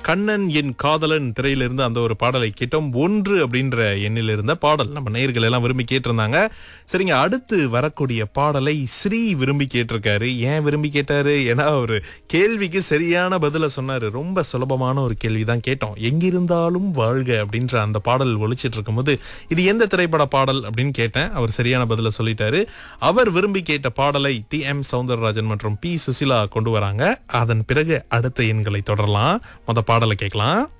கண்ணன் என் காதலன் திரையிலிருந்து அந்த ஒரு பாடலை கேட்டோம் ஒன்று அப்படின்ற எண்ணில் இருந்த பாடல் நம்ம நேயர்கள் எல்லாம் விரும்பி கேட்டிருந்தாங்க சரிங்க அடுத்து வரக்கூடிய பாடலை ஸ்ரீ விரும்பி கேட்டிருக்காரு ஏன் விரும்பி கேட்டாரு ஏன்னா ஒரு கேள்விக்கு சரியான பதில சொன்னாரு ரொம்ப சுலபமான ஒரு கேள்வி தான் கேட்டோம் எங்கிருந்தாலும் வாழ்க அப்படின்ற அந்த பாடல் ஒழிச்சிட்டு இருக்கும்போது இது எந்த திரைப்பட பாடல் அப்படின்னு கேட்டேன் அவர் சரியான பதில சொல்லிட்டாரு அவர் விரும்பி கேட்ட பாடலை டி எம் சவுந்தரராஜன் மற்றும் பி சுசிலா கொண்டு வராங்க அதன் பிறகு அடுத்த எண்களை தொடரலாம் மொத பாடலை கேட்கலாம்